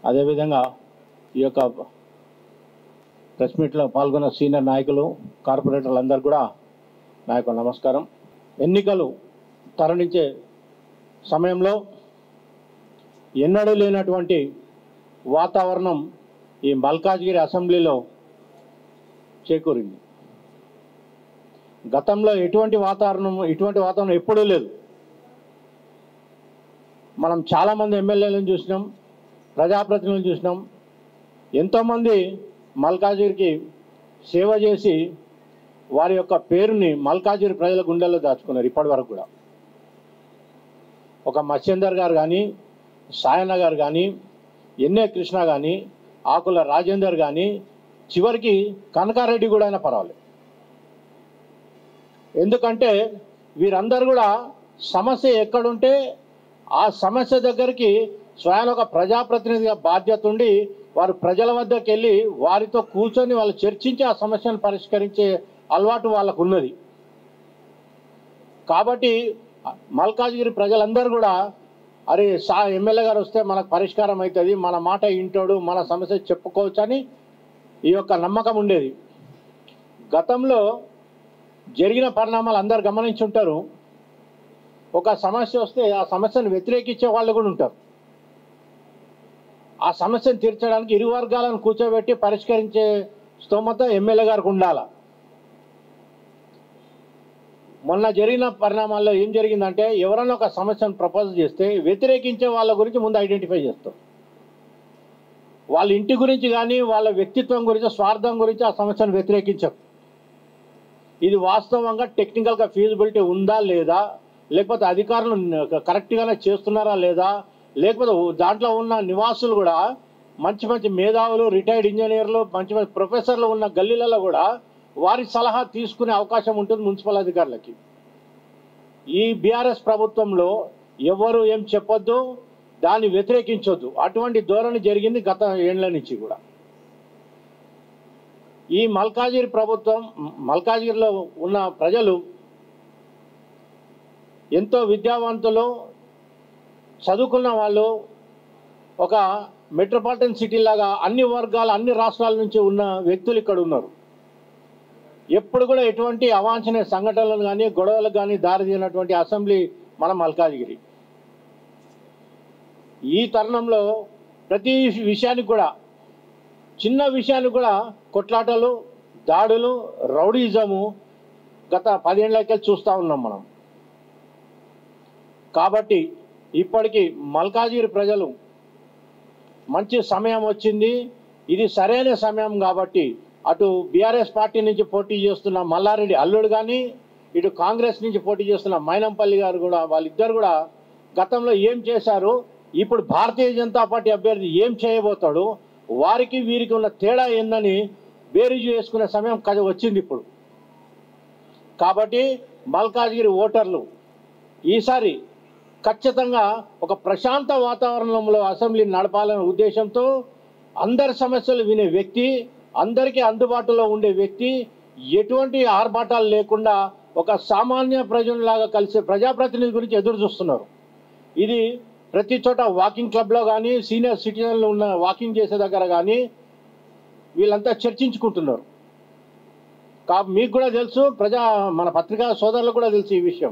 అదేవిధంగా ఈ యొక్క ప్రెస్ మీట్లో పాల్గొన్న సీనియర్ నాయకులు కార్పొరేటర్లు అందరూ కూడా నా యొక్క నమస్కారం ఎన్నికలు తరలించే సమయంలో ఎన్నడూ లేనటువంటి వాతావరణం ఈ మల్కాజ్గిరి అసెంబ్లీలో చేకూరింది గతంలో ఎటువంటి వాతావరణం ఇటువంటి వాతావరణం ఎప్పుడూ లేదు మనం చాలామంది ఎమ్మెల్యేలను చూసినాం ప్రజాప్రతినిధులను చూసినాం ఎంతోమంది మల్కాజిరికి సేవ చేసి వారి యొక్క పేరుని మల్కాజిరి ప్రజల గుండెల్లో దాచుకున్నారు ఇప్పటి వరకు కూడా ఒక మత్స్యందర్ గారు కానీ సాయన్న గారు కానీ ఎన్ఏ కృష్ణ కానీ ఆకుల రాజేందర్ కానీ చివరికి కనకారెడ్డి కూడా అయినా పర్వాలేదు ఎందుకంటే వీరందరూ కూడా సమస్య ఎక్కడుంటే ఆ సమస్య దగ్గరికి స్వయం ఒక ప్రజాప్రతినిధిగా బాధ్యత ఉండి వారు ప్రజల వద్దకు వెళ్ళి వారితో కూర్చొని వాళ్ళు చర్చించి ఆ సమస్యను పరిష్కరించే అలవాటు వాళ్ళకు ఉన్నది కాబట్టి మల్కాజ్గిరి ప్రజలందరూ కూడా అరే సా ఎమ్మెల్యే గారు వస్తే మనకు పరిష్కారం అవుతుంది మన మాట ఇంటోడు మన సమస్య చెప్పుకోవచ్చు అని ఈ యొక్క నమ్మకం ఉండేది గతంలో జరిగిన పరిణామాలు అందరు గమనించి ఉంటారు ఒక సమస్య వస్తే ఆ సమస్యను వ్యతిరేకించే వాళ్ళు కూడా ఉంటారు ఆ సమస్యను తీర్చడానికి ఇరు వర్గాలను కూర్చోబెట్టి పరిష్కరించే స్తోమత ఎమ్మెల్యే గారికి ఉండాల మొన్న జరిగిన పరిణామాల్లో ఏం జరిగిందంటే ఎవరైనా ఒక సమస్యను ప్రపోజ్ చేస్తే వ్యతిరేకించే వాళ్ళ గురించి ముందు ఐడెంటిఫై చేస్తాం వాళ్ళ ఇంటి గురించి కానీ వాళ్ళ వ్యక్తిత్వం గురించి స్వార్థం గురించి ఆ సమస్యను వ్యతిరేకించరు ఇది వాస్తవంగా టెక్నికల్గా ఫీజిబిలిటీ ఉందా లేదా లేకపోతే అధికారులు కరెక్ట్గానే చేస్తున్నారా లేదా లేకపోతే దాంట్లో ఉన్న నివాసులు కూడా మంచి మంచి మేధావులు రిటైర్డ్ ఇంజనీర్లు మంచి మంచి ప్రొఫెసర్లు ఉన్న గల్లీలలో కూడా వారి సలహా తీసుకునే అవకాశం ఉంటుంది మున్సిపల్ అధికారులకి ఈ బీఆర్ఎస్ ప్రభుత్వంలో ఎవరు ఏం చెప్పొద్దు దాన్ని వ్యతిరేకించొద్దు అటువంటి ధోరణి జరిగింది గత ఏళ్ల నుంచి కూడా ఈ మల్కాజిరి ప్రభుత్వం మల్కాజిరిలో ఉన్న ప్రజలు ఎంతో విద్యావంతులు చదువుకున్న వాళ్ళు ఒక మెట్రోపాలిటన్ సిటీ లాగా అన్ని వర్గాల అన్ని రాష్ట్రాల నుంచి ఉన్న వ్యక్తులు ఇక్కడ ఉన్నారు ఎప్పుడు కూడా ఎటువంటి అవాంఛనీయ సంఘటనలు కానీ గొడవలకు కానీ దారితీనటువంటి అసెంబ్లీ మన మల్కాజ్గిరి ఈ తరుణంలో ప్రతి విషయానికి కూడా చిన్న విషయానికి కూడా కొట్లాటలు దాడులు రౌడీజము గత పదేళ్ళకి చూస్తూ ఉన్నాం మనం కాబట్టి ఇప్పటికీ మల్కాజిగిరి ప్రజలు మంచి సమయం వచ్చింది ఇది సరైన సమయం కాబట్టి అటు బీఆర్ఎస్ పార్టీ నుంచి పోటీ చేస్తున్న మల్లారెడ్డి అల్లుడు కానీ ఇటు కాంగ్రెస్ నుంచి పోటీ చేస్తున్న మైనంపల్లి గారు కూడా వాళ్ళిద్దరు కూడా గతంలో ఏం చేశారు ఇప్పుడు భారతీయ జనతా పార్టీ అభ్యర్థి ఏం చేయబోతాడు వారికి వీరికి ఉన్న తేడా ఏందని బేరీజు వేసుకునే సమయం కథ వచ్చింది ఇప్పుడు కాబట్టి మల్కాజ్గిరి ఓటర్లు ఈసారి ఖచ్చితంగా ఒక ప్రశాంత వాతావరణంలో అసెంబ్లీ నడపాలనే ఉద్దేశంతో అందరి సమస్యలు వినే వ్యక్తి అందరికీ అందుబాటులో ఉండే వ్యక్తి ఎటువంటి ఆర్భాటాలు లేకుండా ఒక సామాన్య ప్రజలలాగా కలిసి ప్రజాప్రతినిధి గురించి ఎదురు చూస్తున్నారు ఇది ప్రతి చోట వాకింగ్ క్లబ్లో కానీ సీనియర్ సిటిజన్లు ఉన్న వాకింగ్ చేసే దగ్గర కానీ వీళ్ళంతా చర్చించుకుంటున్నారు కా మీకు కూడా తెలుసు ప్రజా మన పత్రికా సోదరులకు కూడా తెలుసు ఈ విషయం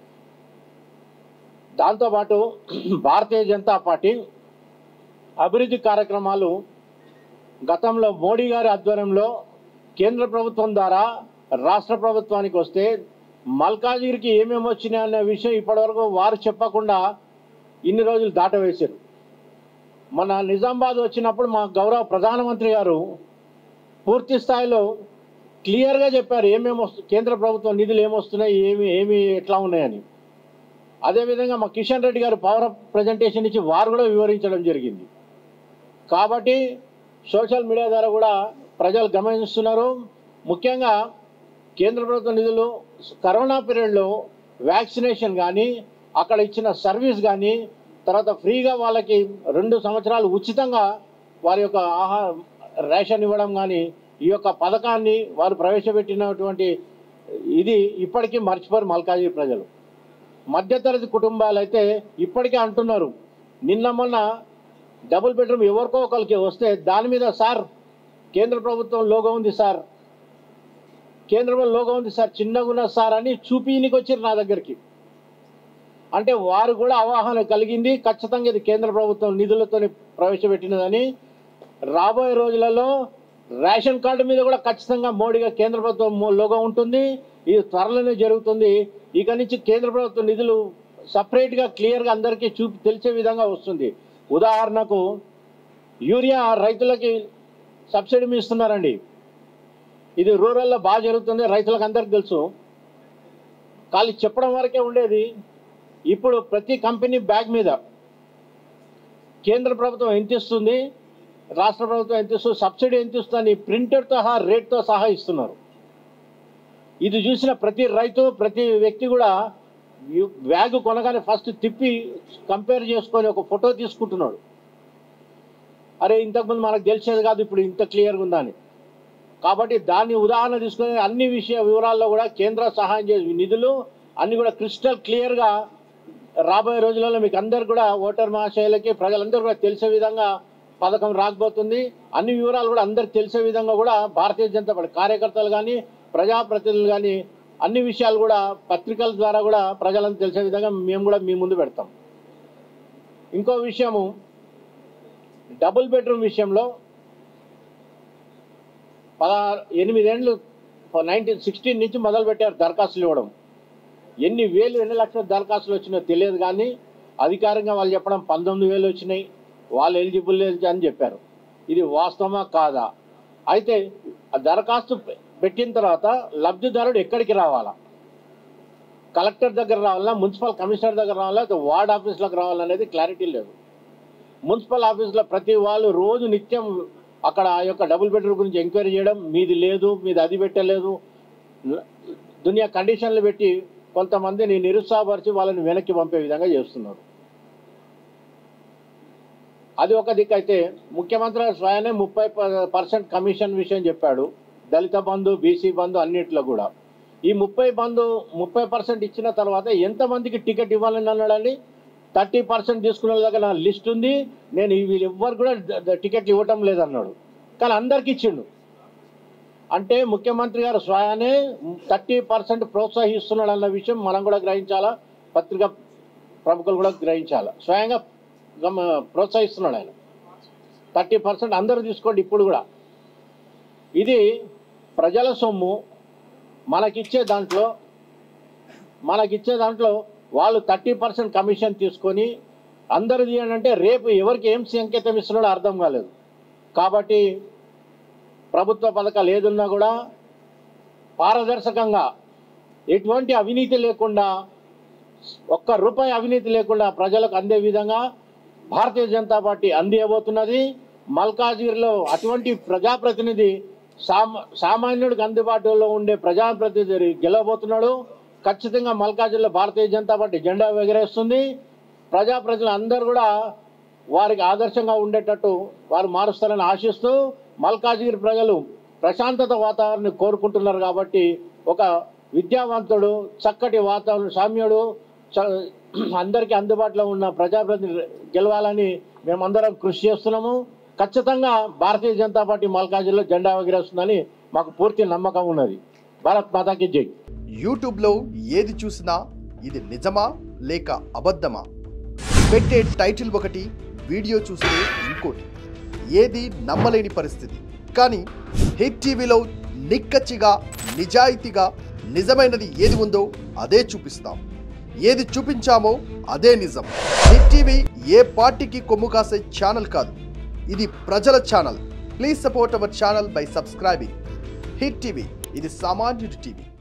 దాంతోపాటు భారతీయ జనతా పార్టీ అభివృద్ధి కార్యక్రమాలు గతంలో మోడీ గారి ఆధ్వర్యంలో కేంద్ర ప్రభుత్వం ద్వారా రాష్ట్ర ప్రభుత్వానికి వస్తే మల్కాజిగిరికి ఏమేమి వచ్చినాయి అనే విషయం ఇప్పటివరకు వారు చెప్పకుండా ఇన్ని రోజులు దాటవేశారు మన నిజామాబాద్ వచ్చినప్పుడు మా గౌరవ ప్రధానమంత్రి గారు పూర్తి స్థాయిలో క్లియర్గా చెప్పారు ఏమేమి వస్తు కేంద్ర ప్రభుత్వం నిధులు ఏమొస్తున్నాయి ఏమి ఏమి ఎట్లా ఉన్నాయని అదేవిధంగా మా కిషన్ రెడ్డి గారు పవర్ ప్రజెంటేషన్ ఇచ్చి వారు కూడా వివరించడం జరిగింది కాబట్టి సోషల్ మీడియా ద్వారా కూడా ప్రజలు గమనిస్తున్నారు ముఖ్యంగా కేంద్ర ప్రభుత్వ నిధులు కరోనా పీరియడ్లో వ్యాక్సినేషన్ కానీ అక్కడ ఇచ్చిన సర్వీస్ కానీ తర్వాత ఫ్రీగా వాళ్ళకి రెండు సంవత్సరాలు ఉచితంగా వారి యొక్క ఆహార రేషన్ ఇవ్వడం కానీ ఈ యొక్క పథకాన్ని వారు ప్రవేశపెట్టినటువంటి ఇది ఇప్పటికీ మర్చిపోరు మల్కాజీ ప్రజలు మధ్యతరగతి కుటుంబాలు అయితే ఇప్పటికే అంటున్నారు నిన్న మొన్న డబుల్ బెడ్రూమ్ ఎవరికో ఒకరికి వస్తే దాని మీద సార్ కేంద్ర ప్రభుత్వం లోగో ఉంది సార్ కేంద్రంలో లోగో ఉంది సార్ చిన్నగా ఉన్న సార్ అని చూపినికి వచ్చారు నా దగ్గరికి అంటే వారు కూడా అవగాహన కలిగింది ఖచ్చితంగా ఇది కేంద్ర ప్రభుత్వం నిధులతో ప్రవేశపెట్టినదని రాబోయే రోజులలో రేషన్ కార్డు మీద కూడా ఖచ్చితంగా మోడీగా కేంద్ర ప్రభుత్వం మో- లోగో ఉంటుంది ఇది త్వరలోనే జరుగుతుంది ఇక నుంచి కేంద్ర ప్రభుత్వం నిధులు సపరేట్గా క్లియర్గా అందరికీ చూపి తెలిసే విధంగా వస్తుంది ఉదాహరణకు యూరియా రైతులకి సబ్సిడీ మీద ఇస్తున్నారండి ఇది రూరల్లో బాగా జరుగుతుంది రైతులకు అందరికి తెలుసు ఖాళీ చెప్పడం వరకే ఉండేది ఇప్పుడు ప్రతి కంపెనీ బ్యాగ్ మీద కేంద్ర ప్రభుత్వం ఎంత ఇస్తుంది రాష్ట్ర ప్రభుత్వం ఎంత ఇస్తుంది సబ్సిడీ ఎంత ఇస్తుంది ప్రింటెడ్తో సహా రేట్తో సహా ఇస్తున్నారు ఇది చూసిన ప్రతి రైతు ప్రతి వ్యక్తి కూడా ఈ బ్యాగ్ కొనగానే ఫస్ట్ తిప్పి కంపేర్ చేసుకొని ఒక ఫోటో తీసుకుంటున్నాడు అరే ఇంతకుముందు మనకు తెలిసేది కాదు ఇప్పుడు ఇంత క్లియర్గా ఉందా అని కాబట్టి దాన్ని ఉదాహరణ తీసుకుని అన్ని విషయ వివరాల్లో కూడా కేంద్ర సహాయం చేసే నిధులు అన్ని కూడా క్రిస్టల్ క్లియర్గా రాబోయే రోజులలో మీకు అందరు కూడా ఓటర్ మహాశయులకి ప్రజలందరూ కూడా తెలిసే విధంగా పథకం రాకపోతుంది అన్ని వివరాలు కూడా అందరికి తెలిసే విధంగా కూడా భారతీయ జనతా పార్టీ కార్యకర్తలు కానీ ప్రజాప్రతినిధులు కానీ అన్ని విషయాలు కూడా పత్రికల ద్వారా కూడా ప్రజలకు తెలిసే విధంగా మేము కూడా మీ ముందు పెడతాం ఇంకో విషయము డబుల్ బెడ్రూమ్ విషయంలో పదహారు ఎనిమిదేండ్లు నైన్టీన్ సిక్స్టీన్ నుంచి మొదలు పెట్టారు దరఖాస్తులు ఇవ్వడం ఎన్ని వేలు ఎన్ని లక్షల దరఖాస్తులు వచ్చినాయో తెలియదు కానీ అధికారికంగా వాళ్ళు చెప్పడం పంతొమ్మిది వేలు వచ్చినాయి వాళ్ళు ఎలిజిబుల్ అని చెప్పారు ఇది వాస్తవమా కాదా అయితే ఆ దరఖాస్తు పె- పెట్టిన తర్వాత లబ్ధిదారుడు ఎక్కడికి రావాలా కలెక్టర్ దగ్గర రావాలా మున్సిపల్ కమిషనర్ దగ్గర రావాలా లేకపోతే వార్డ్ ఆఫీస్లోకి రావాలనేది క్లారిటీ లేదు మున్సిపల్ ఆఫీస్లో ప్రతి వాళ్ళు రోజు నిత్యం అక్కడ ఆ యొక్క డబుల్ బెడ్రూమ్ గురించి ఎంక్వైరీ చేయడం మీది లేదు మీది అది పెట్టలేదు దునియా కండిషన్లు పెట్టి కొంతమందిని నిరుత్సాహపరిచి వాళ్ళని వెనక్కి పంపే విధంగా చేస్తున్నారు అది ఒక దిక్కు అయితే ముఖ్యమంత్రి గారు స్వయానే ముప్పై పర్సెంట్ కమిషన్ విషయం చెప్పాడు దళిత బంధు బీసీ బంధు అన్నిట్లో కూడా ఈ ముప్పై బంధు ముప్పై పర్సెంట్ ఇచ్చిన తర్వాత ఎంతమందికి టికెట్ ఇవ్వాలని అన్నాడండి థర్టీ పర్సెంట్ తీసుకున్న వాళ్ళ దగ్గర నా లిస్ట్ ఉంది నేను వీళ్ళు ఎవ్వరు కూడా ద- ద- టికెట్లు ఇవ్వటం లేదన్నాడు కానీ అందరికి ఇచ్చిండు అంటే ముఖ్యమంత్రి గారు స్వయానే థర్టీ పర్సెంట్ ప్రోత్సహిస్తున్నాడు అన్న విషయం మనం కూడా గ్రహించాలా పత్రిక ప్రముఖులు కూడా గ్రహించాలా స్వయంగా గమ- ప్రోత్సహిస్తున్నాడు ఆయన థర్టీ పర్సెంట్ అందరూ తీసుకోండి ఇప్పుడు కూడా ఇది ప్రజల సొమ్ము మనకిచ్చే దాంట్లో మనకిచ్చే దాంట్లో వాళ్ళు థర్టీ పర్సెంట్ కమిషన్ తీసుకొని అందరు తీయండి రేపు ఎవరికి ఏం సంకేతం ఇస్తున్నాడో అర్థం కాలేదు కాబట్టి ప్రభుత్వ పథకాలు ఏదున్నా కూడా పారదర్శకంగా ఎటువంటి అవినీతి లేకుండా ఒక్క రూపాయి అవినీతి లేకుండా ప్రజలకు అందే విధంగా భారతీయ జనతా పార్టీ అందియబోతున్నది మల్కాజ్గిరిలో అటువంటి ప్రజాప్రతినిధి సామ సామాన్యుడికి అందుబాటులో ఉండే ప్రజాప్రతినిధి గెలవబోతున్నాడు ఖచ్చితంగా మల్కాజ్గిరిలో భారతీయ జనతా పార్టీ జెండా ఎగరేస్తుంది ప్రజాప్రతినిధులు అందరూ కూడా వారికి ఆదర్శంగా ఉండేటట్టు వారు మారుస్తారని ఆశిస్తూ మల్కాజ్గిరి ప్రజలు ప్రశాంతత వాతావరణాన్ని కోరుకుంటున్నారు కాబట్టి ఒక విద్యావంతుడు చక్కటి వాతావరణం సామ్యుడు చ- అందరికీ అందుబాటులో ఉన్న ప్రజాప్రతినిధి గెలవాలని మేమందరం కృషి చేస్తున్నాము ఖచ్చితంగా భారతీయ జనతా పార్టీ మల్కాజ్గిరిలో జెండా ఎగరేస్తుందని మాకు పూర్తి నమ్మకం ఉన్నది భారత్ మాతాకి జై యూట్యూబ్లో ఏది చూసినా ఇది నిజమా లేక అబద్ధమా పెట్టే టైటిల్ ఒకటి వీడియో చూస్తే ఇంకోటి ఏది నమ్మలేని పరిస్థితి కానీ హిట్ టీవీలో నిక్కచ్చిగా నిజాయితీగా నిజమైనది ఏది ఉందో అదే చూపిస్తాం ఏది చూపించామో అదే నిజం హిట్ టీవీ ఏ పార్టీకి కొమ్ము కాసే ఛానల్ కాదు ఇది ప్రజల channel please support our channel by subscribing Hit TV ఇది సామాన్యుడి టీవీ